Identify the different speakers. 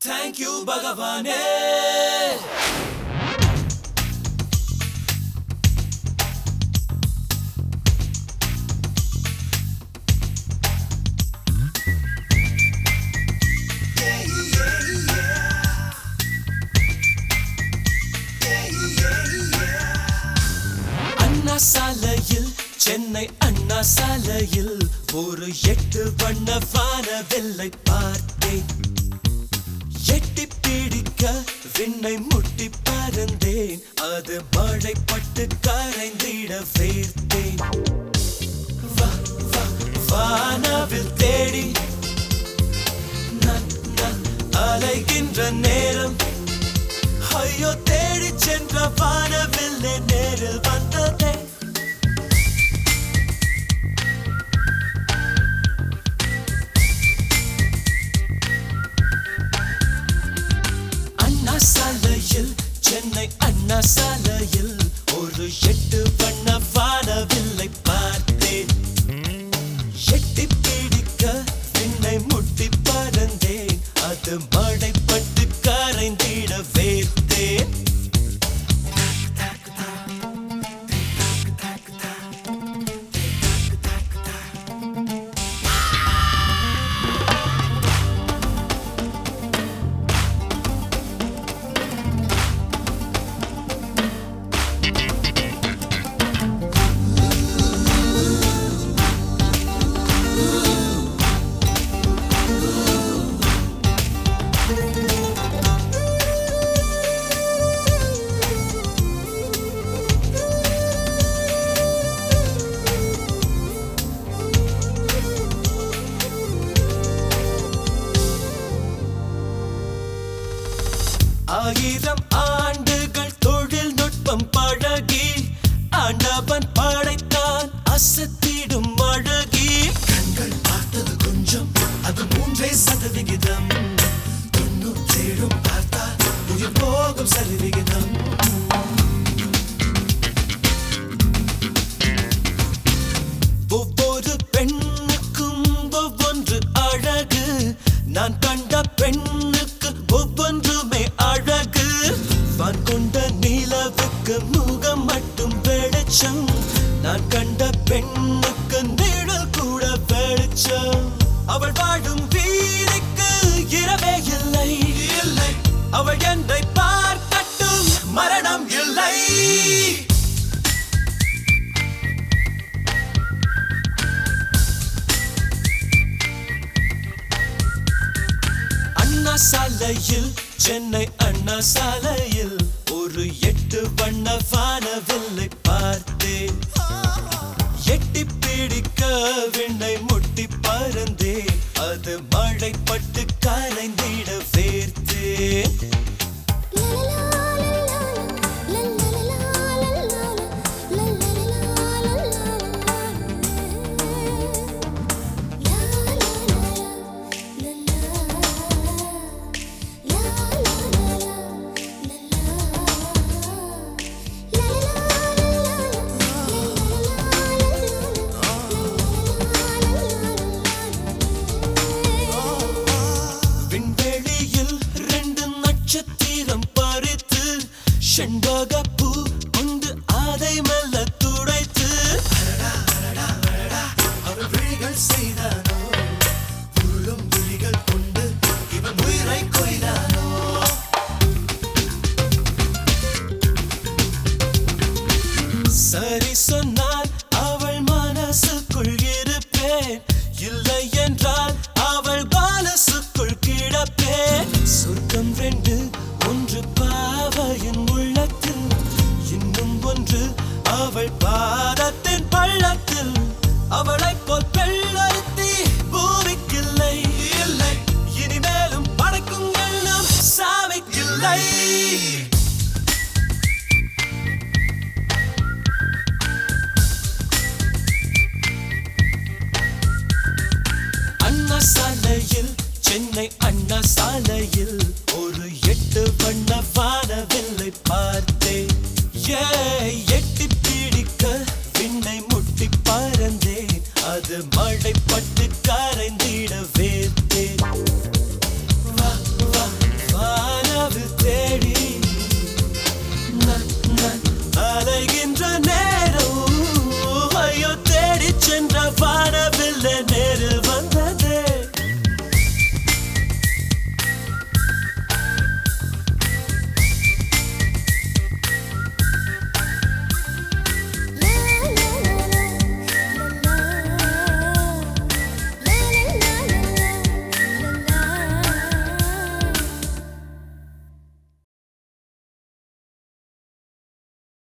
Speaker 1: thank you பகவானே அண்ணா சாலையில் சென்னை அண்ணா சாலையில் ஒரு எட்டு வண்ண வானவில்லை பார்த்தேன் எட்டி பிடிக்க விண்ணை முட்டி பறந்தேன் அது மழை பட்டு கரைந்திட வேர்த்தேன் வா, வா, வானவில் தேடி நான், நான் அலைகின்ற நேரம் ஐயோ தேடி சென்ற வானவில்லை நேரில் வந்ததே அண்ணா சாலையில் சென்னை அண்ணா சாலையில் ஒரு எட்டு வண்ண வானவில்லை பார்த்தேன் எட்டி பிடிக்க விண்ணை முட்டி பறந்தேன் அது மழைப்பட்டு கரைந்திட வேர்த்தேன் ஆயிரம் ஆண்டுகள் தொழில்நுட்பம் பழகி ஆண்டவன் படைத்தான் அசத்திடும் அழகி கண்கள் பார்த்தது கொஞ்சம் அது மூன்றே சதவிகிதம் தொண்ணூற்றேழும் பார்த்தால் உயிர் போகும் சரிவிகிதம் ஒவ்வொரு பெண்ணுக்கும் ஒவ்வொன்று அழகு நான் கண்ட பெண்ணுக்கு ஒவ்வொன்றுமே அழகு வான் கொண்ட நிலவுக்கு முகம் மட்டும் வெளிச்சம் நான் கண்ட பெண்ணுக்கு நிழல் கூட வெளிச்சம் அவள் வாழும் வீதிக்கு இரவே இல்லை இல்லை அவள் என்னை பார்க்கட்டும் மரணம் இல்லை அண்ணா சாலையில் சென்னை அண்ணா சாலையில் ஒரு எட்டு வண்ண வானவில்லை பார்த்தேன் எட்டி பிடிக்க விண்ணை முட்டி பறந்தேன் அது மழை பட்டு கரைந்திட வேர்த்தேன் விண்வெளியில் ரெண்டு நட்சத்திரம் பறித்து செண்பகப்பூ கொண்டு அதை மெல்ல துடைத்து அவள் விழிகள் செய்தானோ புல்லும் விழிகள் கொண்டு இவன் உயிரை கொய்தானோ சரி சொன்னால் அவள் மனசுக்குள் இருப்பேன் இல்லை என்றால் அவள் பாலசுக்குள் கிடப்பேன் சொர்க்கம் ரெண்டு ஒன்று பாவையின் உள்ளத்தில் இன்னும் ஒன்று அவள் பாதத்தின் பள்ளத்தில் அவளைப் போல் பெள்ளறுத்தி பூமிக்கில்லை இல்லை இனிமேலும் படைக்கும் எண்ணம் சாமிக்கில்லை அண்ணா சாலையில் சென்னை அண்ணா சாலையில் ஒரு எட்டு வண்ண வானவில்லை பார்த்தேன் ஏ எட்டி பிடிக்க விண்ணை முட்டி பறந்தேன் அது மழை பட்டு கரைந்திடவே